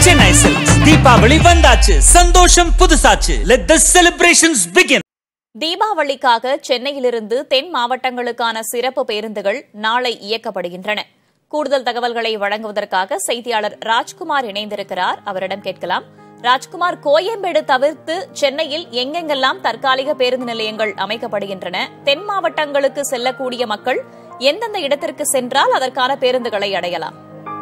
Chennai silks Deepavali வந்தாச்சு சந்தோஷம் புதுசாச்சு லெட் த செலிப்ரேஷன்ஸ் பிகின் தீபாவளிக்காக சென்னையிலிருந்து தென் மாவட்டங்களுக்கான சிறப்பு பேருந்துகள் நாளை இயக்கப்படுகின்றன கூடுதல் தகவல்களை வழங்குவதற்காக செய்தியாளர் ராஜ்குமார் இணைந்திருக்கிறார் அவரிடம் கேட்கலாம் ராஜ்குமார் கோயம்பேடு தவிர்த்து சென்னையில் எங்கெங்கெல்லாம் தற்காலிக பேருந்து நிலையங்கள் அமைக்கப்படுகின்றன தென் மாவட்டங்களுக்கு செல்லக்கூடிய மக்கள் எந்தெந்த இடத்திற்கு சென்றால் அதற்கான பேருந்துகளை அடையலாம்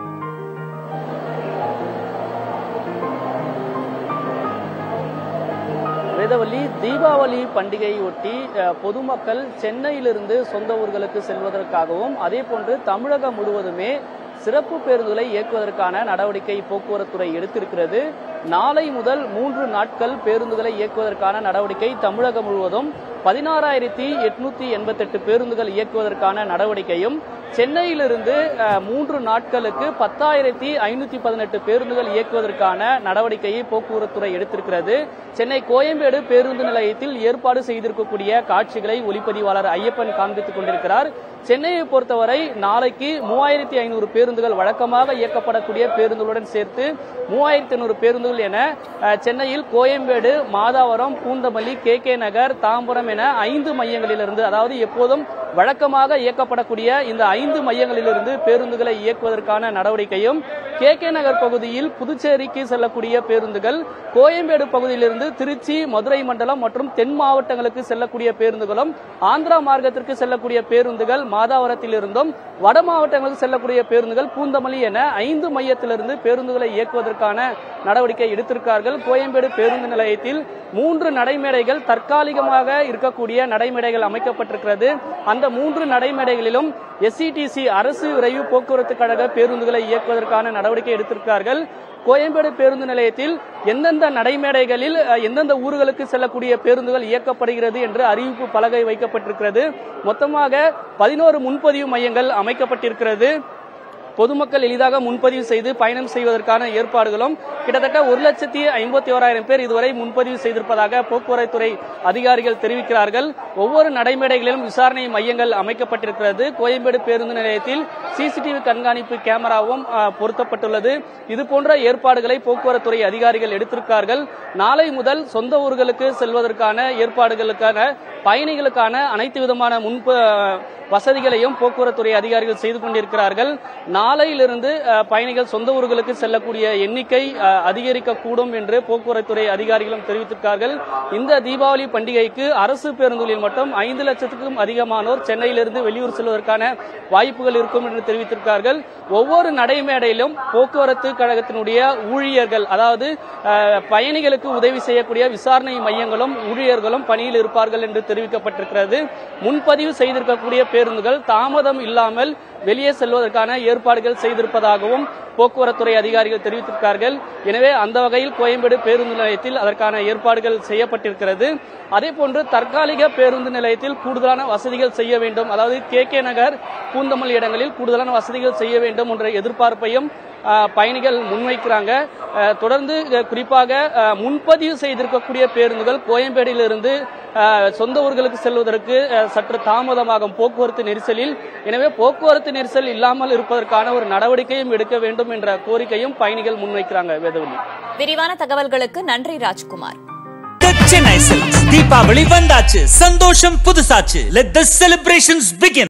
வேதவள்ளி தீபாவளி பண்டிகையொட்டி அஹ், பொதுமக்கள் சென்னையிலிருந்து சொந்த ஊர்களுக்கு செல்வதற்காகவும் அதே போன்று தமிழகம் முழுவதுமே சிறப்பு பேருந்துகளை இயக்குவதற்கான நடவடிக்கை போக்குவரத்துறை எடுத்திருக்கிறது நாளை முதல் மூன்று நாட்கள் பேருந்துகளை இயக்குவதற்கான நடவடிக்கை தமிழகம் முழுவதும் பதினாறாயிரத்தி எட்நூத்தி எண்பத்தெட்டு பேருந்துகள் இயக்குவதற்கான நடவடிக்கையும் சென்னையிலிருந்து அஹ், மூன்று நாட்களுக்கு பத்தாயிரத்தி ஐநூத்தி பதினெட்டு பேருந்துகள் இயக்குவதற்கான நடவடிக்கையை போக்குவரத்துறை எடுத்திருக்கிறது சென்னை கோயம்பேடு பேருந்து நிலையத்தில் ஏற்பாடு செய்திருக்கக்கூடிய காட்சிகளை ஒளிப்பதிவாளர் ஐயப்பன் காண்பித்துக் கொண்டிருக்கிறார் சென்னையை பொறுத்தவரை நாளைக்கு மூவாயிரத்தி ஐநூறு பேருந்துகள் வழக்கமாக இயக்கப்படக்கூடிய பேருந்துகளுடன் சேர்த்து மூவாயிரத்தி ஐநூறு பேருந்துகள் என அஹ், சென்னையில் கோயம்பேடு மாதாவரம் பூந்தமல்லி கே கே நகர் தாம்பரம் என ஐந்து மையங்களிலிருந்து அதாவது எப்போதும் வழக்கமாக இயக்கப்படக்கூடிய இந்த ஐந்து மையங்களிலிருந்து பேருந்துகளை இயக்குவதற்கான நடவடிக்கையும் கே கே நகர் பகுதியில் புதுச்சேரிக்கு செல்லக்கூடிய பேருந்துகள் கோயம்பேடு பகுதியிலிருந்து திருச்சி மதுரை மண்டலம் மற்றும் தென் மாவட்டங்களுக்கு செல்லக்கூடிய பேருந்துகளும் ஆந்திரா மார்க்கத்திற்கு செல்லக்கூடிய பேருந்துகள் மாதாவரத்திலிருந்தும் வட மாவட்டங்களுக்கு செல்லக்கூடிய பேருந்துகள் பூந்தமல்லி என ஐந்து மையத்திலிருந்து பேருந்துகளை இயக்குவதற்கான நடவடிக்கை எடுத்திருக்கார்கள் கோயம்பேடு பேருந்து நிலையத்தில் மூன்று நடைமேடைகள் தற்காலிகமாக இருக்கக்கூடிய நடைமேடைகள் அமைக்கப்பட்டிருக்கிறது அந்த மூன்று நடைமேடைகளிலும் எஸ்சிடிசி அரசு விரைவு போக்குவரத்து கழக பேருந்துகளை இயக்குவதற்கான நடவடிக்கை எடுத்திருக்கார்கள் கோயம்பேடு பேருந்து நிலையத்தில் எந்தெந்த நடைமேடைகளில் அஹ், எந்தெந்த ஊர்களுக்கு செல்லக்கூடிய பேருந்துகள் இயக்கப்படுகிறது என்று அறிவிப்பு பலகை வைக்கப்பட்டிருக்கிறது மொத்தமாக பதினோரு முன்பதிவு மையங்கள் அமைக்கப்பட்டிருக்கிறது பொதுமக்கள் எளிதாக முன்பதிவு செய்து பயணம் செய்வதற்கான ஏற்பாடுகளும் கிட்டத்தட்ட ஒரு லட்சத்தி ஐம்பத்தி ஓராயிரம் பேர் இதுவரை முன்பதிவு செய்திருப்பதாக போக்குவரத்துறை அதிகாரிகள் தெரிவிக்கிறார்கள் ஒவ்வொரு நடைமேடைகளிலும் விசாரணை மையங்கள் அமைக்கப்பட்டிருக்கிறது கோயம்பேடு பேருந்து நிலையத்தில் சிசிடிவி கண்காணிப்பு கேமராவும் ஆ, பொருத்தப்பட்டுள்ளது இது போன்ற ஏற்பாடுகளை போக்குவரத்துறை அதிகாரிகள் எடுத்திருக்கார்கள் நாளை முதல் சொந்த ஊர்களுக்கு செல்வதற்கான ஏற்பாடுகளுக்கான பயணிகளுக்கான அனைத்து விதமான முன்ப வசதிகளையும் போக்குவரத்துறை அதிகாரிகள் செய்து கொண்டிருக்கிறார்கள் நாளையிலிருந்து அஹ், பயணிகள் சொந்த ஊர்களுக்கு செல்லக்கூடிய எண்ணிக்கை அஹ், அதிகரிக்கக்கூடும் என்று போக்குவரத்துறை அதிகாரிகளும் தெரிவித்திருக்கார்கள் இந்த தீபாவளி பண்டிகைக்கு அரசு பேருந்துகளில் மட்டும் ஐந்து லட்சத்துக்கும் அதிகமானோர் சென்னையிலிருந்து வெளியூர் செல்வதற்கான வாய்ப்புகள் இருக்கும் என்று தெரிவித்திருக்கார்கள் ஒவ்வொரு நடைமேடையிலும் போக்குவரத்து கழகத்தினுடைய ஊழியர்கள் அதாவது அஹ், பயணிகளுக்கு உதவி செய்யக்கூடிய விசாரணை மையங்களும் ஊழியர்களும் பணியில் இருப்பார்கள் என்று தெரிவிக்கப்பட்டிருக்கிறது முன்பதிவு செய்திருக்கக்கூடிய பேருந்துகள் தாமதம் இல்லாமல் வெளியே செல்வதற்கான ஏற்பாடுகள் செய்திருப்பதாகவும் போக்குவரத்துறை அதிகாரிகள் தெரிவித்திருக்கார்கள் எனவே அந்த வகையில் கோயம்பேடு பேருந்து நிலையத்தில் அதற்கான ஏற்பாடுகள் செய்யப்பட்டிருக்கிறது அதே போன்று தற்காலிக பேருந்து நிலையத்தில் கூடுதலான வசதிகள் செய்ய வேண்டும் அதாவது கே கே நகர் பூந்தமல் இடங்களில் கூடுதலான வசதிகள் செய்ய வேண்டும் என்ற எதிர்பார்ப்பையும் ஆஹ், பயணிகள் முன்வைக்கிறாங்க ஆஹ், தொடர்ந்து அஹ், குறிப்பாக ஆஹ், முன்பதிவு செய்திருக்கக்கூடிய பேருந்துகள் கோயம்பேடிலிருந்து ஆஹ், சொந்த ஊர்களுக்கு செல்வதற்கு ஆஹ், சற்று தாமதமாகும் போக்குவரத்து நெரிசலில் எனவே போக்குவரத்து நெரிசல் இல்லாமல் இருப்பதற்கான ஒரு நடவடிக்கையும் எடுக்க வேண்டும் என்ற கோரிக்கையும் பயணிகள் முன்வைக்கிறாங்க வேதவள்ளி விரிவான தகவல்களுக்கு நன்றி ராஜ்குமார் The சென்னை சில்க்ஸ் தீபாவளி வந்தாச்சு சந்தோஷம் புதுசாச்சு லெட் த செலிப்ரேஷன்ஸ் பிகின்